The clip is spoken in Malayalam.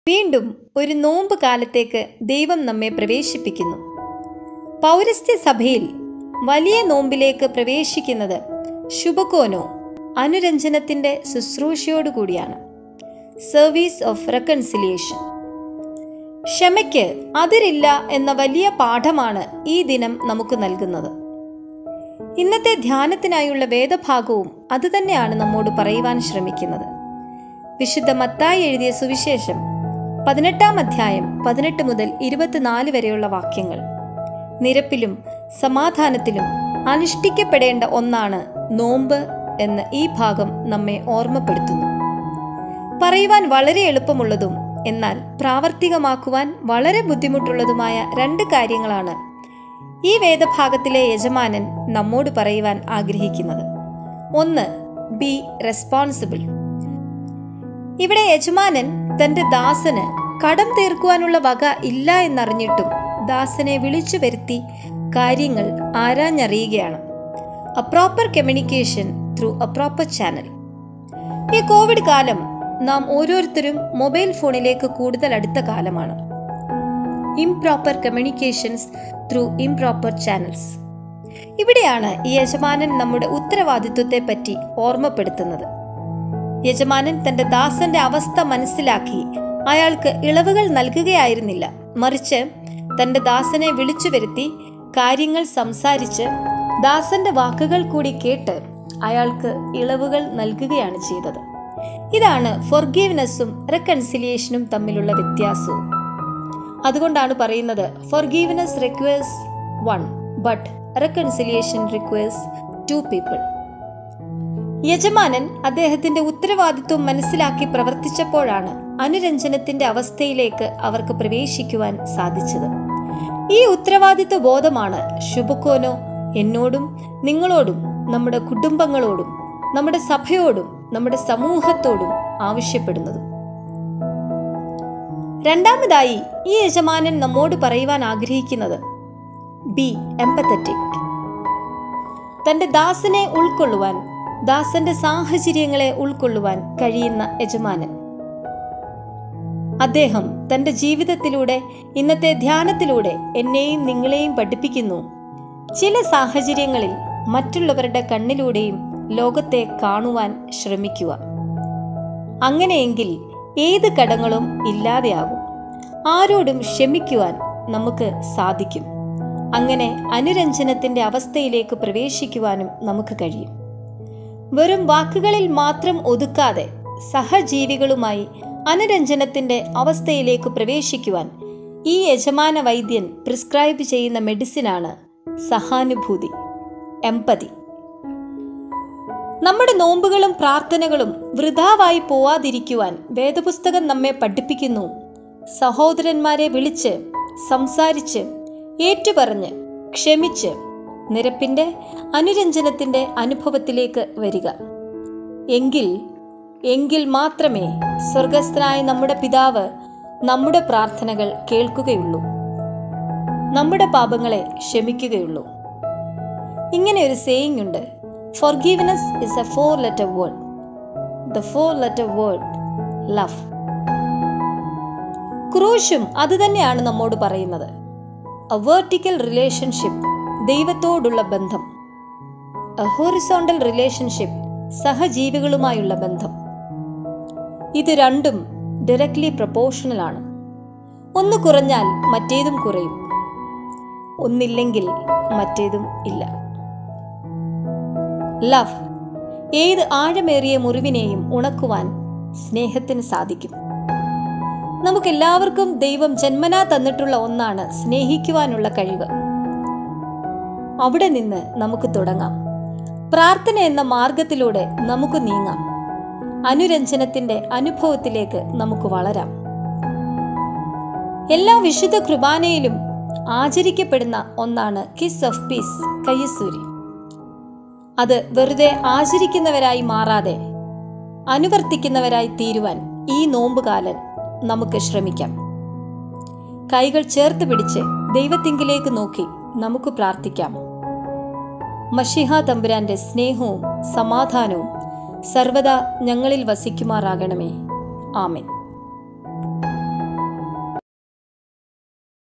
വീണ്ടും ഒരു നോമ്പ് കാലത്തേക്ക് ദൈവം നമ്മെ പ്രവേശിപ്പിക്കുന്നു പൗരസ്ത്യ സഭയിൽ വലിയ നോമ്പിലേക്ക് പ്രവേശിക്കുന്നത് ശുഭകോനോ അനുരഞ്ജനത്തിന്റെ ശുശ്രൂഷയോടുകൂടിയാണ് സർവീസ് ഓഫ് റെക്കൺസിലിയേഷൻ ക്ഷമയ്ക്ക് അതിരില്ല എന്ന വലിയ പാഠമാണ് ഈ ദിനം നമുക്ക് നൽകുന്നത് ഇന്നത്തെ ധ്യാനത്തിനായുള്ള വേദഭാഗവും അതുതന്നെയാണ് നമ്മോട് പറയുവാൻ ശ്രമിക്കുന്നത് വിശുദ്ധ മത്തായി എഴുതിയ സുവിശേഷം പതിനെട്ടാം അധ്യായം പതിനെട്ട് മുതൽ ഇരുപത്തിനാല് വരെയുള്ള വാക്യങ്ങൾ നിരപ്പിലും സമാധാനത്തിലും അനുഷ്ഠിക്കപ്പെടേണ്ട ഒന്നാണ് നോമ്പ് എന്ന് ഈ ഭാഗം നമ്മെ ഓർമ്മപ്പെടുത്തുന്നു പറയുവാൻ വളരെ എളുപ്പമുള്ളതും എന്നാൽ പ്രാവർത്തികമാക്കുവാൻ വളരെ ബുദ്ധിമുട്ടുള്ളതുമായ രണ്ട് കാര്യങ്ങളാണ് ഈ വേദഭാഗത്തിലെ യജമാനൻ നമ്മോട് പറയുവാൻ ആഗ്രഹിക്കുന്നത് ഒന്ന് ബി റെസ്പോൺസിബിൾ ഇവിടെ യജമാനൻ തന്റെ ദാസന് കടം തീർക്കുവാനുള്ള വക ഇല്ല എന്നറിഞ്ഞിട്ടും ദാസനെ വിളിച്ചു വരുത്തി കാര്യങ്ങൾ ആരാഞ്ഞറിയുകയാണ് a proper communication through a proper channel ഈ കോവിഡ് കാലം നാം ഓരോരുത്തരും മൊബൈൽ ഫോണിലേക്ക് കൂടുതൽ അടുത്ത കാലമാണ് improper communications through improper channels ഇവിടെയാണ് ഈ യജമാനൻ നമ്മുടെ ഉത്തരവാദിത്വത്തെ പറ്റി ഓർമ്മപ്പെടുത്തുന്നത് യജമാനൻ തന്റെ ദാസന്റെ അവസ്ഥ മനസ്സിലാക്കി അയാൾക്ക് ഇളവുകൾ നൽകുകയായിരുന്നില്ല മറിച്ച് തന്റെ ദാസനെ വിളിച്ചു വരുത്തി കാര്യങ്ങൾ സംസാരിച്ച് ദാസന്റെ വാക്കുകൾ കൂടി കേട്ട് അയാൾക്ക് ഇളവുകൾ നൽകുകയാണ് ചെയ്തത് ഇതാണ് ഫൊർഗീവ്നെസ്സും റെക്കൺസിലിയേഷനും തമ്മിലുള്ള വ്യത്യാസവും അതുകൊണ്ടാണ് പറയുന്നത് forgiveness requires one but reconciliation requires two people യജമാനൻ അദ്ദേഹത്തിന്റെ ഉത്തരവാദിത്വം മനസ്സിലാക്കി പ്രവർത്തിച്ചപ്പോഴാണ് അനുരഞ്ജനത്തിന്റെ അവസ്ഥയിലേക്ക് അവർക്ക് പ്രവേശിക്കുവാൻ സാധിച്ചത് ഈ ഉത്തരവാദിത്വ ബോധമാണ് ശുഭക്കോനോ എന്നോടും നിങ്ങളോടും നമ്മുടെ കുടുംബങ്ങളോടും നമ്മുടെ സഭയോടും നമ്മുടെ സമൂഹത്തോടും ആവശ്യപ്പെടുന്നത് രണ്ടാമതായി ഈ യജമാനൻ നമ്മോട് പറയുവാൻ ആഗ്രഹിക്കുന്നത് ബി എംപത്തറ്റിക് തന്റെ ദാസനെ ഉൾക്കൊള്ളുവാൻ ദാസന്റെ സാഹചര്യങ്ങളെ ഉൾക്കൊള്ളുവാൻ കഴിയുന്ന യജമാനൻ അദ്ദേഹം തന്റെ ജീവിതത്തിലൂടെ ഇന്നത്തെ ധ്യാനത്തിലൂടെ എന്നെയും നിങ്ങളെയും പഠിപ്പിക്കുന്നു ചില സാഹചര്യങ്ങളിൽ മറ്റുള്ളവരുടെ കണ്ണിലൂടെയും ലോകത്തെ കാണുവാൻ ശ്രമിക്കുക അങ്ങനെയെങ്കിൽ ഏത് കടങ്ങളും ഇല്ലാതെയാകും ആരോടും ക്ഷമിക്കുവാൻ നമുക്ക് സാധിക്കും അങ്ങനെ അനുരഞ്ജനത്തിന്റെ അവസ്ഥയിലേക്ക് പ്രവേശിക്കുവാനും നമുക്ക് കഴിയും വെറും വാക്കുകളിൽ മാത്രം ഒതുക്കാതെ സഹജീവികളുമായി അനുരഞ്ജനത്തിന്റെ അവസ്ഥയിലേക്ക് പ്രവേശിക്കുവാൻ ഈ യജമാന വൈദ്യൻ പ്രിസ്ക്രൈബ് ചെയ്യുന്ന മെഡിസിനാണ് സഹാനുഭൂതി എമ്പതി നമ്മുടെ നോമ്പുകളും പ്രാർത്ഥനകളും വൃഥാവായി പോവാതിരിക്കുവാൻ വേദപുസ്തകം നമ്മെ പഠിപ്പിക്കുന്നു സഹോദരന്മാരെ വിളിച്ച് സംസാരിച്ച് ഏറ്റുപറഞ്ഞ് ക്ഷമിച്ച് നിരപ്പിന്റെ അനുരഞ്ജനത്തിന്റെ അനുഭവത്തിലേക്ക് വരിക എങ്കിൽ എങ്കിൽ മാത്രമേ സ്വർഗസ്ഥനായ നമ്മുടെ പിതാവ് നമ്മുടെ പ്രാർത്ഥനകൾ കേൾക്കുകയുള്ളൂ നമ്മുടെ പാപങ്ങളെ ക്ഷമിക്കുകയുള്ളൂ ഇങ്ങനെ ഒരു സേയിങ് ഉണ്ട് forgiveness is a four letter word the four letter word love ക്രൂശും അതുതന്നെയാണ് നമ്മോട് പറയുന്നത് എ വേർട്ടിക്കൽ റിലേഷൻഷിപ്പ് ദൈവത്തോടുള്ള ബന്ധം എ ഹോറിസോണ്ടൽ റിലേഷൻഷിപ്പ് സഹജീവികളുമായുള്ള ബന്ധം ഇത് രണ്ടും ഡയറക്ട്ലി പ്രപ്പോർഷണൽ ആണ് ഒന്ന് കുറഞ്ഞാൽ മറ്റേതും കുറയും ഒന്നില്ലെങ്കിൽ മറ്റേതും ഇല്ല ലവ് ഏത് ആഴമേറിയ മുറിവിനെയും ഉണക്കുവാൻ സ്നേഹത്തിന് സാധിക്കും നമുക്കെല്ലാവർക്കും ദൈവം ജന്മനാ തന്നിട്ടുള്ള ഒന്നാണ് സ്നേഹിക്കുവാനുള്ള കഴിവ് അവിടെ നിന്ന് നമുക്ക് തുടങ്ങാം പ്രാർത്ഥന എന്ന മാർഗത്തിലൂടെ നമുക്ക് നീങ്ങാം അനുരഞ്ജനത്തിന്റെ അനുഭവത്തിലേക്ക് നമുക്ക് വളരാം എല്ലാ വിശുദ്ധ കുർബാനയിലും ആചരിക്കപ്പെടുന്ന ഒന്നാണ് കിസ് ഓഫ് പീസ് കയ്യസൂരി അത് വെറുതെ ആചരിക്കുന്നവരായി മാറാതെ അനുവർത്തിക്കുന്നവരായി തീരുവാൻ ഈ നോമ്പുകാലൻ നമുക്ക് ശ്രമിക്കാം കൈകൾ ചേർത്ത് പിടിച്ച് ദൈവത്തിങ്കിലേക്ക് നോക്കി നമുക്ക് പ്രാർത്ഥിക്കാം മഷിഹ തമ്പുരാന്റെ സ്നേഹവും സമാധാനവും സർവദാ ഞങ്ങളിൽ വസിക്കുമാറാകണമേ ആമേൻ